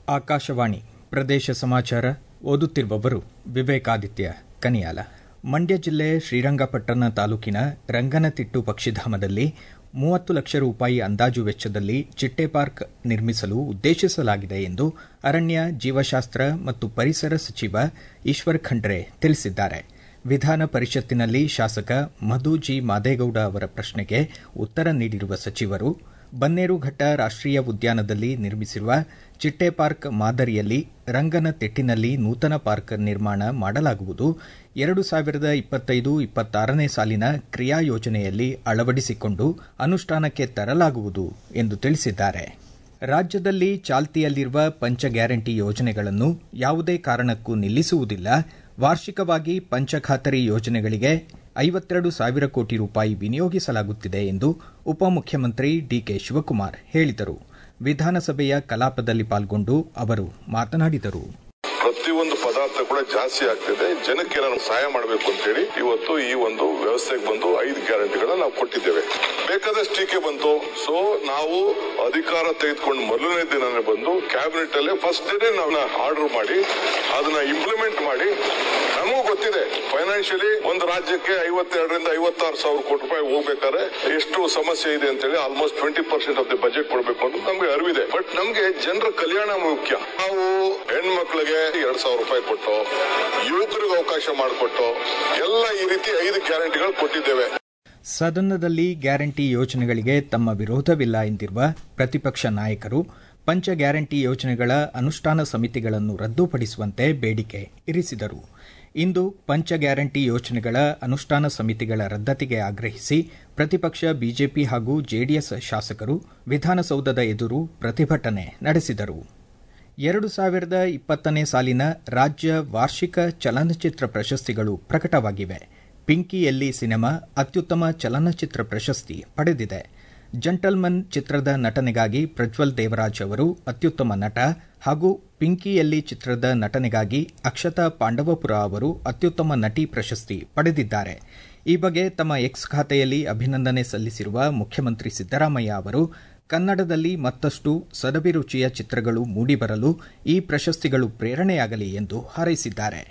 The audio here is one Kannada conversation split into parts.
ಆಕಾಶವಾಣಿ ಪ್ರದೇಶ ಸಮಾಚಾರ ಓದುತ್ತಿರುವವರು ವಿವೇಕಾದಿತ್ಯ ಕನಿಯಾಲ ಮಂಡ್ಯ ಜಿಲ್ಲೆ ಶ್ರೀರಂಗಪಟ್ಟಣ ತಾಲೂಕಿನ ರಂಗನತಿಟ್ಟು ಪಕ್ಷಿಧಾಮದಲ್ಲಿ ಮೂವತ್ತು ಲಕ್ಷ ರೂಪಾಯಿ ಅಂದಾಜು ವೆಚ್ಚದಲ್ಲಿ ಚಿಟ್ಟೆ ಪಾರ್ಕ್ ನಿರ್ಮಿಸಲು ಉದ್ದೇಶಿಸಲಾಗಿದೆ ಎಂದು ಅರಣ್ಯ ಜೀವಶಾಸ್ತ್ರ ಮತ್ತು ಪರಿಸರ ಸಚಿವ ಈಶ್ವರ್ ಖಂಡ್ರೆ ತಿಳಿಸಿದ್ದಾರೆ ವಿಧಾನ ಪರಿಷತ್ತಿನಲ್ಲಿ ಶಾಸಕ ಮಧು ಜಿ ಮಾದೇಗೌಡ ಅವರ ಪ್ರಶ್ನೆಗೆ ಉತ್ತರ ನೀಡಿರುವ ಸಚಿವರು ಬನ್ನೇರುಘಟ್ಟ ರಾಷ್ಟೀಯ ಉದ್ಯಾನದಲ್ಲಿ ನಿರ್ಮಿಸಿರುವ ಚಿಟ್ಟೆ ಪಾರ್ಕ್ ಮಾದರಿಯಲ್ಲಿ ರಂಗನತಿಟ್ಟಿನಲ್ಲಿ ನೂತನ ಪಾರ್ಕ್ ನಿರ್ಮಾಣ ಮಾಡಲಾಗುವುದು ಎರಡು ಸಾವಿರದ ಇಪ್ಪತ್ತೈದು ಇಪ್ಪತ್ತಾರನೇ ಸಾಲಿನ ಕ್ರಿಯಾ ಯೋಜನೆಯಲ್ಲಿ ಅಳವಡಿಸಿಕೊಂಡು ಅನುಷ್ಠಾನಕ್ಕೆ ತರಲಾಗುವುದು ಎಂದು ತಿಳಿಸಿದ್ದಾರೆ ರಾಜ್ಯದಲ್ಲಿ ಚಾಲ್ತಿಯಲ್ಲಿರುವ ಪಂಚ ಗ್ಯಾರಂಟಿ ಯೋಜನೆಗಳನ್ನು ಯಾವುದೇ ಕಾರಣಕ್ಕೂ ನಿಲ್ಲಿಸುವುದಿಲ್ಲ ವಾರ್ಷಿಕವಾಗಿ ಪಂಚಖಾತರಿ ಯೋಜನೆಗಳಿಗೆ ಐವತ್ತೆರಡು ಸಾವಿರ ಕೋಟಿ ರೂಪಾಯಿ ವಿನಿಯೋಗಿಸಲಾಗುತ್ತಿದೆ ಎಂದು ಉಪಮುಖ್ಯಮಂತ್ರಿ ಡಿಕೆ ಶಿವಕುಮಾರ್ ಹೇಳಿದರು ವಿಧಾನಸಭೆಯ ಕಲಾಪದಲ್ಲಿ ಪಾಲ್ಗೊಂಡು ಅವರು ಮಾತನಾಡಿದರು ಪ್ರತಿಯೊಂದು ಪದಾರ್ಥ ಕೂಡ ಜಾಸ್ತಿ ಆಗ್ತಿದೆ ಜನಕ್ಕೆ ನಾನು ಸಹಾಯ ಮಾಡಬೇಕು ಅಂತ ಹೇಳಿ ಇವತ್ತು ಈ ಒಂದು ವ್ಯವಸ್ಥೆಗೆ ಬಂದು ಐದು ಗ್ಯಾರಂಟಿಗಳನ್ನ ನಾವು ಕೊಟ್ಟಿದ್ದೇವೆ ಬೇಕಾದಷ್ಟು ಟೀಕೆ ಬಂತು ಸೊ ನಾವು ಅಧಿಕಾರ ತೆಗೆದುಕೊಂಡು ಮೊದಲನೇ ದಿನನೇ ಬಂದು ಕ್ಯಾಬಿನೆಟ್ ಅಲ್ಲೇ ಫಸ್ಟ್ ಡೇ ನಾವು ಆರ್ಡರ್ ಮಾಡಿ ಅದನ್ನ ಇಂಪ್ಲಿಮೆಂಟ್ ಮಾಡಿ ನಮಗೂ ಗೊತ್ತಿದೆ ಫೈನಾನ್ಷಿಯಲಿ ಒಂದು ರಾಜ್ಯಕ್ಕೆ ಐವತ್ತೆರಡರಿಂದ ಐವತ್ತಾರು ಸಾವಿರ ಕೋಟಿ ರೂಪಾಯಿ ಹೋಗ್ಬೇಕಾದ್ರೆ ಎಷ್ಟು ಸಮಸ್ಯೆ ಇದೆ ಅಂತ ಹೇಳಿ almost twenty percent of the budget ಕೊಡಬೇಕು ಅಂತ ನಮ್ಗೆ ಅರಿವಿದೆ ಬಟ್ ನಮ್ಗೆ ಜನರ ಕಲ್ಯಾಣ ಮುಖ್ಯ ನಾವು ಹೆಣ್ಮಕ್ಳಿಗೆ ಎರಡ್ ಸಾವಿರ ರೂಪಾಯಿ ಕೊಟ್ಟು ಯುವಕರಿಗೆ ಅವಕಾಶ ಮಾಡಿಕೊಟ್ಟು ಎಲ್ಲ ಈ ರೀತಿ ಐದು ಗ್ಯಾರಂಟಿಗಳು ಕೊಟ್ಟಿದ್ದೇವೆ ಸದನದಲ್ಲಿ ಗ್ಯಾರಂಟಿ ಯೋಜನೆಗಳಿಗೆ ತಮ್ಮ ವಿರೋಧವಿಲ್ಲ ಎಂದಿರುವ ಪ್ರತಿಪಕ್ಷ ನಾಯಕರು ಪಂಚ ಗ್ಯಾರಂಟಿ ಯೋಜನೆಗಳ ಅನುಷ್ಠಾನ ಸಮಿತಿಗಳನ್ನು ರದ್ದುಪಡಿಸುವಂತೆ ಬೇಡಿಕೆ ಇರಿಸಿದರು ಇಂದು ಪಂಚ ಗ್ಯಾರಂಟಿ ಯೋಜನೆಗಳ ಅನುಷ್ಠಾನ ಸಮಿತಿಗಳ ರದ್ದತಿಗೆ ಆಗ್ರಹಿಸಿ ಪ್ರತಿಪಕ್ಷ ಬಿಜೆಪಿ ಹಾಗೂ ಜೆಡಿಎಸ್ ಶಾಸಕರು ವಿಧಾನಸೌಧದ ಎದುರು ಪ್ರತಿಭಟನೆ ನಡೆಸಿದರು ಎರಡು ಸಾವಿರದ ಇಪ್ಪತ್ತನೇ ಸಾಲಿನ ರಾಜ್ಯ ವಾರ್ಷಿಕ ಚಲನಚಿತ್ರ ಪ್ರಶಸ್ತಿಗಳು ಪ್ರಕಟವಾಗಿವೆ ಪಿಂಕಿ ಎಲ್ಲಿ ಸಿನಿಮಾ ಅತ್ಯುತ್ತಮ ಚಲನಚಿತ್ರ ಪ್ರಶಸ್ತಿ ಪಡೆದಿದೆ ಜಂಟಲ್ಮನ್ ಚಿತ್ರದ ನಟನೆಗಾಗಿ ಪ್ರಜ್ವಲ್ ದೇವರಾಜ್ ಅವರು ಅತ್ಯುತ್ತಮ ನಟ ಹಾಗೂ ಪಿಂಕಿ ಎಲ್ಲಿ ಚಿತ್ರದ ನಟನೆಗಾಗಿ ಅಕ್ಷತಾ ಪಾಂಡವಪುರ ಅವರು ಅತ್ಯುತ್ತಮ ನಟಿ ಪ್ರಶಸ್ತಿ ಪಡೆದಿದ್ದಾರೆ ಈ ಬಗ್ಗೆ ತಮ್ಮ ಎಕ್ಸ್ ಖಾತೆಯಲ್ಲಿ ಅಭಿನಂದನೆ ಸಲ್ಲಿಸಿರುವ ಮುಖ್ಯಮಂತ್ರಿ ಸಿದ್ದರಾಮಯ್ಯ ಅವರು ಕನ್ನಡದಲ್ಲಿ ಮತ್ತಷ್ಟು ಸದಭಿರುಚಿಯ ಚಿತ್ರಗಳು ಮೂಡಿಬರಲು ಈ ಪ್ರಶಸ್ತಿಗಳು ಪ್ರೇರಣೆಯಾಗಲಿ ಎಂದು ಹಾರೈಸಿದ್ದಾರೆ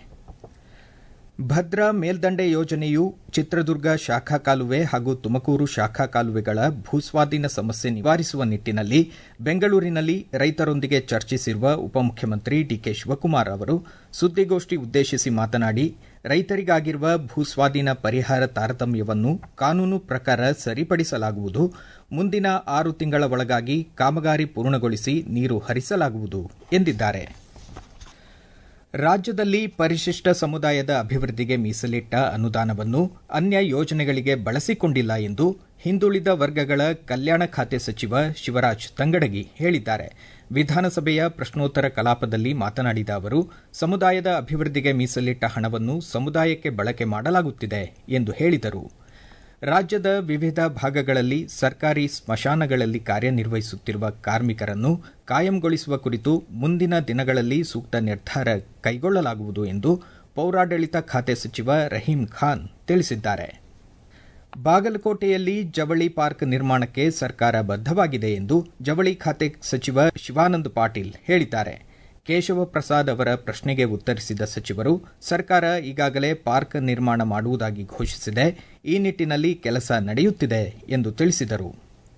ಭದ್ರಾ ಮೇಲ್ದಂಡೆ ಯೋಜನೆಯು ಚಿತ್ರದುರ್ಗ ಶಾಖಾ ಕಾಲುವೆ ಹಾಗೂ ತುಮಕೂರು ಶಾಖಾ ಕಾಲುವೆಗಳ ಭೂಸ್ವಾಧೀನ ಸಮಸ್ಯೆ ನಿವಾರಿಸುವ ನಿಟ್ಟಿನಲ್ಲಿ ಬೆಂಗಳೂರಿನಲ್ಲಿ ರೈತರೊಂದಿಗೆ ಚರ್ಚಿಸಿರುವ ಉಪಮುಖ್ಯಮಂತ್ರಿ ಡಿಕೆ ಶಿವಕುಮಾರ್ ಅವರು ಸುದ್ದಿಗೋಷ್ಠಿ ಉದ್ದೇಶಿಸಿ ಮಾತನಾಡಿ ರೈತರಿಗಾಗಿರುವ ಭೂಸ್ವಾಧೀನ ಪರಿಹಾರ ತಾರತಮ್ಯವನ್ನು ಕಾನೂನು ಪ್ರಕಾರ ಸರಿಪಡಿಸಲಾಗುವುದು ಮುಂದಿನ ಆರು ತಿಂಗಳ ಒಳಗಾಗಿ ಕಾಮಗಾರಿ ಪೂರ್ಣಗೊಳಿಸಿ ನೀರು ಹರಿಸಲಾಗುವುದು ಎಂದಿದ್ದಾರೆ ರಾಜ್ಯದಲ್ಲಿ ಪರಿಶಿಷ್ಟ ಸಮುದಾಯದ ಅಭಿವೃದ್ಧಿಗೆ ಮೀಸಲಿಟ್ಟ ಅನುದಾನವನ್ನು ಅನ್ಯ ಯೋಜನೆಗಳಿಗೆ ಬಳಸಿಕೊಂಡಿಲ್ಲ ಎಂದು ಹಿಂದುಳಿದ ವರ್ಗಗಳ ಕಲ್ಯಾಣ ಖಾತೆ ಸಚಿವ ಶಿವರಾಜ್ ತಂಗಡಗಿ ಹೇಳಿದ್ದಾರೆ ವಿಧಾನಸಭೆಯ ಪ್ರಶ್ನೋತ್ತರ ಕಲಾಪದಲ್ಲಿ ಮಾತನಾಡಿದ ಅವರು ಸಮುದಾಯದ ಅಭಿವೃದ್ಧಿಗೆ ಮೀಸಲಿಟ್ಟ ಹಣವನ್ನು ಸಮುದಾಯಕ್ಕೆ ಬಳಕೆ ಮಾಡಲಾಗುತ್ತಿದೆ ಎಂದು ಹೇಳಿದರು ರಾಜ್ಯದ ವಿವಿಧ ಭಾಗಗಳಲ್ಲಿ ಸರ್ಕಾರಿ ಸ್ಮಶಾನಗಳಲ್ಲಿ ಕಾರ್ಯನಿರ್ವಹಿಸುತ್ತಿರುವ ಕಾರ್ಮಿಕರನ್ನು ಕಾಯಂಗೊಳಿಸುವ ಕುರಿತು ಮುಂದಿನ ದಿನಗಳಲ್ಲಿ ಸೂಕ್ತ ನಿರ್ಧಾರ ಕೈಗೊಳ್ಳಲಾಗುವುದು ಎಂದು ಪೌರಾಡಳಿತ ಖಾತೆ ಸಚಿವ ರಹೀಂ ಖಾನ್ ತಿಳಿಸಿದ್ದಾರೆ ಬಾಗಲಕೋಟೆಯಲ್ಲಿ ಜವಳಿ ಪಾರ್ಕ್ ನಿರ್ಮಾಣಕ್ಕೆ ಸರ್ಕಾರ ಬದ್ದವಾಗಿದೆ ಎಂದು ಜವಳಿ ಖಾತೆ ಸಚಿವ ಶಿವಾನಂದ ಪಾಟೀಲ್ ಹೇಳಿದ್ದಾರೆ ಕೇಶವ ಪ್ರಸಾದ್ ಅವರ ಪ್ರಶ್ನೆಗೆ ಉತ್ತರಿಸಿದ ಸಚಿವರು ಸರ್ಕಾರ ಈಗಾಗಲೇ ಪಾರ್ಕ್ ನಿರ್ಮಾಣ ಮಾಡುವುದಾಗಿ ಘೋಷಿಸಿದೆ ಈ ನಿಟ್ಟಿನಲ್ಲಿ ಕೆಲಸ ನಡೆಯುತ್ತಿದೆ ಎಂದು ತಿಳಿಸಿದರು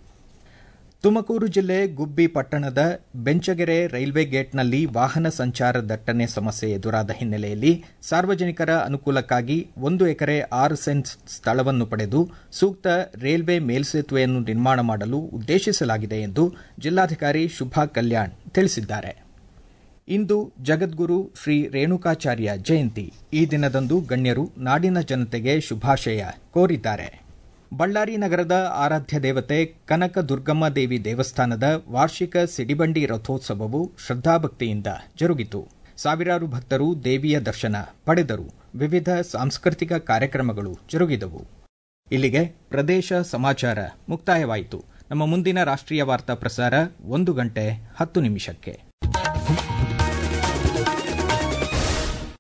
ತುಮಕೂರು ಜಿಲ್ಲೆ ಗುಬ್ಬಿ ಪಟ್ಟಣದ ಬೆಂಚಗೆರೆ ರೈಲ್ವೆ ಗೇಟ್ನಲ್ಲಿ ವಾಹನ ಸಂಚಾರ ದಟ್ಟಣೆ ಸಮಸ್ಯೆ ಎದುರಾದ ಹಿನ್ನೆಲೆಯಲ್ಲಿ ಸಾರ್ವಜನಿಕರ ಅನುಕೂಲಕ್ಕಾಗಿ ಒಂದು ಎಕರೆ ಆರು ಸೆನ್ಸ್ ಸ್ಥಳವನ್ನು ಪಡೆದು ಸೂಕ್ತ ರೈಲ್ವೆ ಮೇಲ್ಸೇತುವೆಯನ್ನು ನಿರ್ಮಾಣ ಮಾಡಲು ಉದ್ದೇಶಿಸಲಾಗಿದೆ ಎಂದು ಜಿಲ್ಲಾಧಿಕಾರಿ ಶುಭಾ ಕಲ್ಯಾಣ್ ತಿಳಿಸಿದ್ದಾರೆ ಇಂದು ಜಗದ್ಗುರು ಶ್ರೀ ರೇಣುಕಾಚಾರ್ಯ ಜಯಂತಿ ಈ ದಿನದಂದು ಗಣ್ಯರು ನಾಡಿನ ಜನತೆಗೆ ಶುಭಾಶಯ ಕೋರಿದ್ದಾರೆ ಬಳ್ಳಾರಿ ನಗರದ ಆರಾಧ್ಯ ದೇವತೆ ಕನಕ ದುರ್ಗಮ್ಮ ದೇವಿ ದೇವಸ್ಥಾನದ ವಾರ್ಷಿಕ ಸಿಡಿಬಂಡಿ ರಥೋತ್ಸವವು ಶ್ರದ್ದಾಭಕ್ತಿಯಿಂದ ಜರುಗಿತು ಸಾವಿರಾರು ಭಕ್ತರು ದೇವಿಯ ದರ್ಶನ ಪಡೆದರು ವಿವಿಧ ಸಾಂಸ್ಕೃತಿಕ ಕಾರ್ಯಕ್ರಮಗಳು ಜರುಗಿದವು ಇಲ್ಲಿಗೆ ಪ್ರದೇಶ ಸಮಾಚಾರ ಮುಕ್ತಾಯವಾಯಿತು ನಮ್ಮ ಮುಂದಿನ ರಾಷ್ಟ್ರೀಯ ವಾರ್ತಾ ಪ್ರಸಾರ ಒಂದು ಗಂಟೆ ಹತ್ತು ನಿಮಿಷಕ್ಕೆ